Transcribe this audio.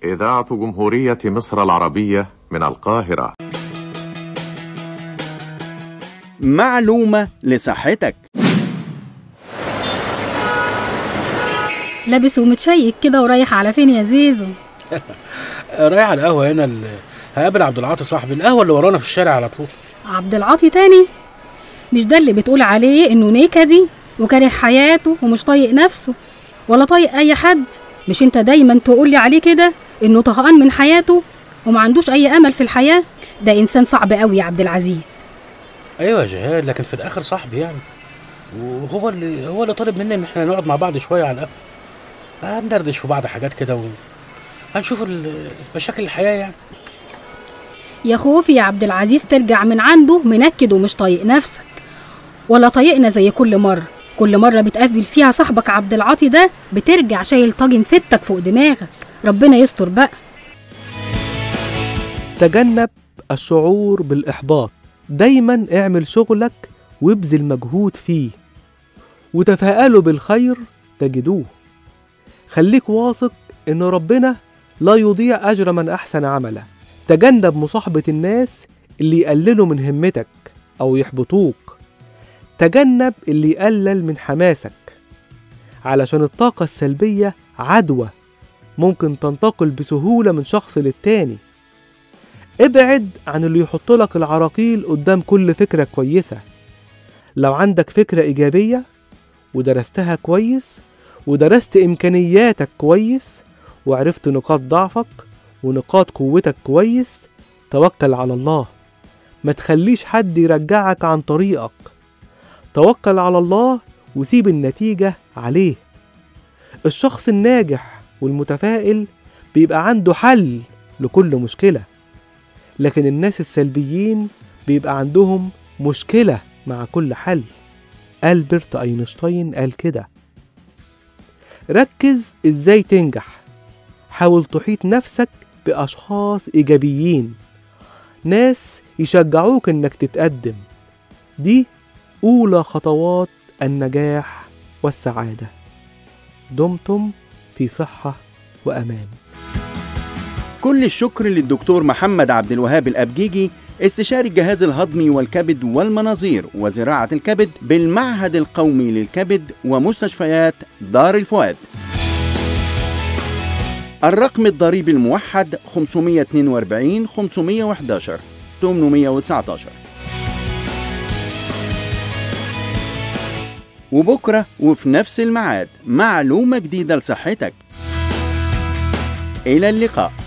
إذاعة جمهورية مصر العربية من القاهرة معلومة لصحتك لابس ومتشيك كده ورايح على فين يا زيزو رايح على القهوه هنا ال... هقابل عبد العاطي صاحبي القهوه اللي ورانا في الشارع على طول عبد العاطي تاني مش ده اللي بتقول عليه انه نكدي وكاره حياته ومش طايق نفسه ولا طايق اي حد مش انت دايما تقول لي عليه كده انه طهقان من حياته وما عندوش اي امل في الحياه ده انسان صعب قوي يا عبد العزيز ايوه يا جهاد لكن في الاخر صاحبي يعني وهو اللي هو اللي طالب مني ان احنا نقعد مع بعض شويه على القهوه هندردش في بعض حاجات كده و... هنشوف ال- مشاكل الحياه يعني يا خوفي يا عبد العزيز ترجع من عنده منكد ومش طايق نفسك ولا طايقنا زي كل مرة كل مرة بتقابل فيها صاحبك عبد العاطي ده بترجع شايل طاجن ستك فوق دماغك ربنا يستر بقى تجنب الشعور بالإحباط دايما اعمل شغلك وابذل مجهود فيه وتفاءلوا بالخير تجدوه خليك واثق إن ربنا لا يضيع أجر من أحسن عملا تجنب مصاحبة الناس اللي يقللوا من همتك أو يحبطوك تجنب اللي يقلل من حماسك علشان الطاقة السلبية عدوى ممكن تنتقل بسهولة من شخص للتاني ابعد عن اللي يحط لك العراقيل قدام كل فكرة كويسة لو عندك فكرة إيجابية ودرستها كويس ودرست إمكانياتك كويس وعرفت نقاط ضعفك ونقاط قوتك كويس توكل على الله ما تخليش حد يرجعك عن طريقك توكل على الله وسيب النتيجة عليه الشخص الناجح والمتفائل بيبقى عنده حل لكل مشكلة لكن الناس السلبيين بيبقى عندهم مشكلة مع كل حل ألبرت أينشتاين قال كده ركز إزاي تنجح حاول تحيط نفسك بأشخاص إيجابيين ناس يشجعوك إنك تتقدم دي أولى خطوات النجاح والسعادة دمتم في صحة وأمان كل الشكر للدكتور محمد عبد الوهاب الأبجيجي استشاري الجهاز الهضمي والكبد والمناظير وزراعة الكبد بالمعهد القومي للكبد ومستشفيات دار الفؤاد الرقم الضريبي الموحد 542 511 819 وبكرة وفي نفس الميعاد معلومة جديدة لصحتك إلى اللقاء